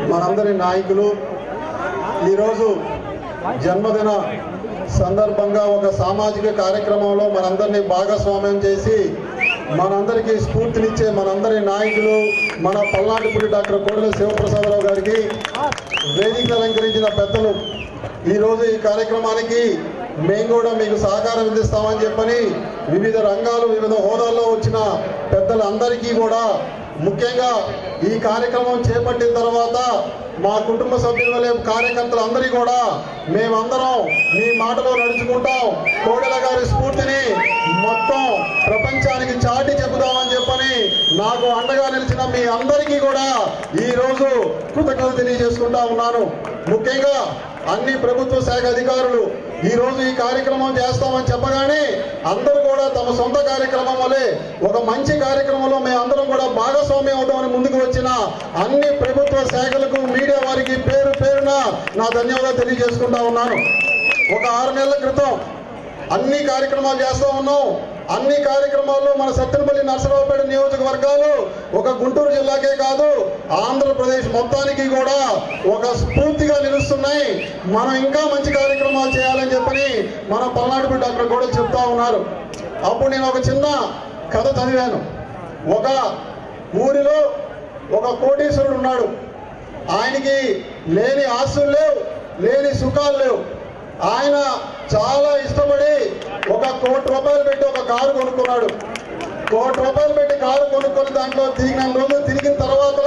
మనందరి నాయకులు ఈరోజు జన్మదిన సందర్భంగా ఒక సామాజిక కార్యక్రమంలో మనందరినీ భాగస్వామ్యం చేసి మనందరికీ స్ఫూర్తినిచ్చే మనందరి నాయకులు మన పల్నాటిపూడి డాక్టర్ కోడెల శివప్రసాదరావు గారికి వేదిక అలంకరించిన పెద్దలు ఈరోజు ఈ కార్యక్రమానికి మేము కూడా మీకు సహకారం అందిస్తామని చెప్పని వివిధ రంగాలు వివిధ హోదాల్లో వచ్చిన పెద్దలందరికీ కూడా ముఖ్యంగా ఈ కార్యక్రమం చేపట్టిన తర్వాత మా కుటుంబ సభ్యుల వలె కార్యకర్తలందరికీ కూడా మేమందరం మీ మాటలో నడుచుకుంటాం కోడెల గారి స్ఫూర్తిని మొత్తం ప్రపంచానికి చాటి చెబుదామని చెప్పని నాకు అండగా నిలిచిన మీ అందరికీ కూడా ఈ రోజు కృతజ్ఞతలు తెలియజేసుకుంటా ఉన్నాను ముఖ్యంగా అన్ని ప్రభుత్వ శాఖ అధికారులు ఈ రోజు ఈ కార్యక్రమం చేస్తామని చెప్పగానే అందరూ కూడా తమ సొంత కార్యక్రమం వలె ఒక మంచి కార్యక్రమంలో మేము అందరం కూడా భాగస్వామ్యం అవుతామని ముందుకు వచ్చిన అన్ని ప్రభుత్వ శాఖలకు మీడియా వారికి పేరు పేరున నా ధన్యవాదాలు తెలియజేసుకుంటా ఉన్నాను ఒక ఆరు నెలల క్రితం అన్ని కార్యక్రమాలు చేస్తా ఉన్నాం అన్ని కార్యక్రమాల్లో మన సత్తెనపల్లి నర్సరావుపేట నియోజకవర్గాలు ఒక గుంటూరు జిల్లాకే కాదు ఆంధ్రప్రదేశ్ మొత్తానికి కూడా ఒక స్ఫూర్తిగా నిలుస్తున్నాయి మనం ఇంకా మంచి కార్యక్రమాలు చేయాలని చెప్పని మన పల్నాడు డాక్టర్ కూడా చెప్తా ఉన్నారు అప్పుడు నేను ఒక చిన్న కథ చదివాను ఒక ఊరిలో ఒక కోటీశ్వరుడు ఉన్నాడు ఆయనకి లేని ఆస్తులు లేవు లేని సుఖాలు లేవు ఆయన చాలా ఇష్టపడి ఒక కోటి రూపాయలు పెట్టి ఒక కారు కొనుక్కున్నాడు కోటి రూపాయలు పెట్టి కారు కొనుక్కొని దాంట్లో తిరిగిన రోజులు తిరిగిన తర్వాత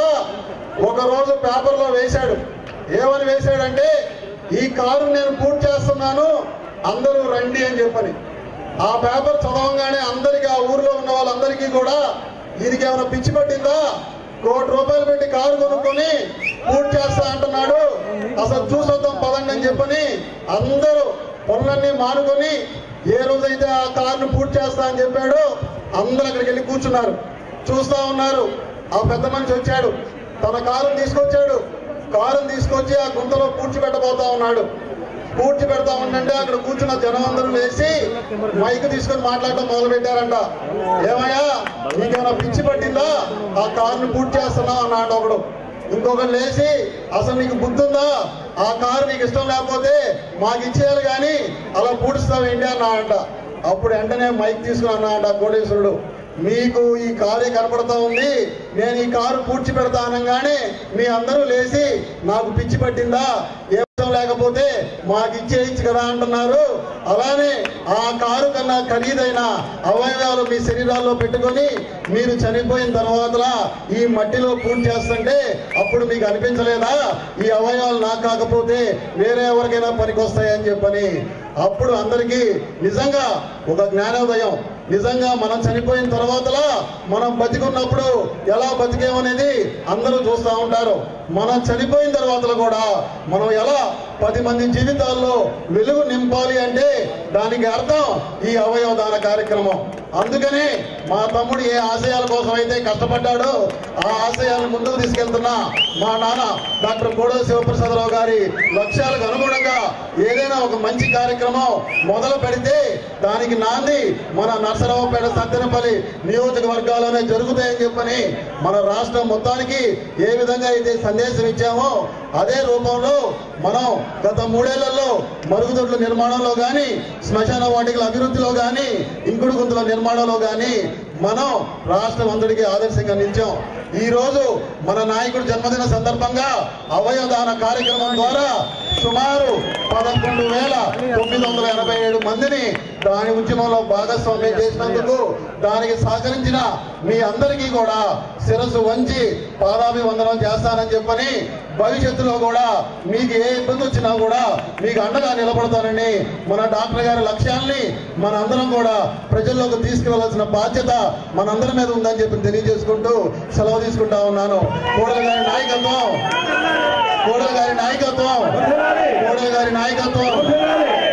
ఒక రోజు పేపర్లో వేశాడు ఏమని వేశాడంటే ఈ కారు నేను పూర్తి చేస్తున్నాను అందరూ రండి అని చెప్పని ఆ పేపర్ చదవగానే అందరికీ ఆ ఊర్లో ఉన్న వాళ్ళందరికీ కూడా దీనికి ఏమైనా పిచ్చి పట్టిందా కోటి రూపాయలు పెట్టి కారు కొనుక్కొని పూర్తి చేస్తా అంటున్నాడు అసలు చూసొద్దాం పదండి అని చెప్పని అందరూ పనులన్నీ మానుకొని ఏ రోజైతే ఆ కారును పూర్తి చేస్తా అని చెప్పాడో అందరూ అక్కడికి వెళ్ళి కూర్చున్నారు చూస్తా ఉన్నారు ఆ పెద్ద మనిషి వచ్చాడు తన కారును తీసుకొచ్చాడు కారును తీసుకొచ్చి ఆ గుంతలో పూడ్చి పెట్టబోతా ఉన్నాడు పూడ్చి పెడతా ఉండంటే అక్కడ కూర్చున్న జనం అందరూ లేచి మైక్ తీసుకొని మాట్లాడటం మొదలు పెట్టారంట ఏమయ్యా నీకేమైనా పిచ్చి పట్టిందా ఆ కారుని పూర్తి చేస్తున్నావు అన్నాడు ఒకడు ఇంకొకరు లేచి అసలు నీకు బుద్ధి ఉందా ఆ కారు నీకు ఇష్టం లేకపోతే మాకు ఇచ్చేయాలి కానీ అలా పూడుస్తావు ఏంటి అన్నాడంట అప్పుడు వెంటనే మైక్ తీసుకుని అన్నాడంట కోటేశ్వరుడు మీకు ఈ కారే కనపడతా ఉంది నేను ఈ కారు పూడ్చి పెడతా అనగానే మీ అందరూ లేచి నాకు పిచ్చి పట్టిందా ఏ ఇష్టం లేకపోతే మాకు ఇచ్చేయచ్చు కదా అంటున్నారు అలానే ఆ కారు కన్నా ఖరీదైన అవయవాలు మీ శరీరాల్లో పెట్టుకొని మీరు చనిపోయిన తర్వాత ఈ మట్టిలో పూర్తి చేస్తుంటే అప్పుడు మీకు అనిపించలేదా ఈ అవయవాలు నాకు కాకపోతే వేరే ఎవరికైనా పనికొస్తాయని చెప్పని అప్పుడు అందరికీ నిజంగా ఒక జ్ఞానోదయం నిజంగా మనం చనిపోయిన తర్వాతలా మనం బతికున్నప్పుడు ఎలా బతికేమనేది అందరూ చూస్తూ ఉంటారు మనం చనిపోయిన తర్వాత కూడా మనం ఎలా పది మంది జీవితాల్లో వెలుగు నింపాలి అంటే దానికి అర్థం ఈ అవయవ దాన కార్యక్రమం అందుకని మా తమ్ముడు ఏ ఆశయాల కోసం అయితే కష్టపడ్డాడో ఆ ఆశయాలను ముందుకు తీసుకెళ్తున్నా మా నాన్న డాక్టర్ కోడల శివప్రసాదరావు గారి లక్ష్యాలకు అనుగుణంగా ఏదైనా ఒక మంచి కార్యక్రమం మొదలు పెడితే దానికి నాంది మన నర్సరావుపేట సత్తెనపల్లి నియోజకవర్గాల్లోనే జరుగుతాయని చెప్పని మన రాష్ట్రం మొత్తానికి ఏ విధంగా అయితే సందేశం ఇచ్చామో అదే రూపంలో మనం గత మూడేళ్లలో మరుగుదొడ్ల నిర్మాణంలో కానీ శ్మశాన వాటికల అభివృద్ధిలో కానీ ఇంకుడు గుంతల నిర్మాణంలో కానీ మనం రాష్ట్రం అంతటికి ఆదర్శంగా నిలిచాం ఈ రోజు మన నాయకుడి జన్మదిన సందర్భంగా అవయవదాన కార్యక్రమం ద్వారా సుమారు పదకొండు వేల తొమ్మిది వందల ఎనభై ఏడు మందిని దాని ఉద్యమంలో భాగస్వామ్యం చేసినందుకు దానికి సహకరించిన మీ అందరికీ కూడా శిరస్సు వంచి పాదాభివందనం చేస్తానని చెప్పని భవిష్యత్తులో కూడా మీకు ఏ ఇబ్బంది వచ్చినా కూడా మీకు అండగా నిలబడతానని మన డాక్టర్ గారి లక్ష్యాల్ని మన అందరం కూడా ప్రజల్లోకి తీసుకువెళ్లాల్సిన బాధ్యత మనందరి మీద ఉందని చెప్పి తెలియజేసుకుంటూ సెలవు తీసుకుంటా ఉన్నాను కోడల గారి నాయకత్వం కోడల గారి నాయకత్వం కోడల గారి నాయకత్వం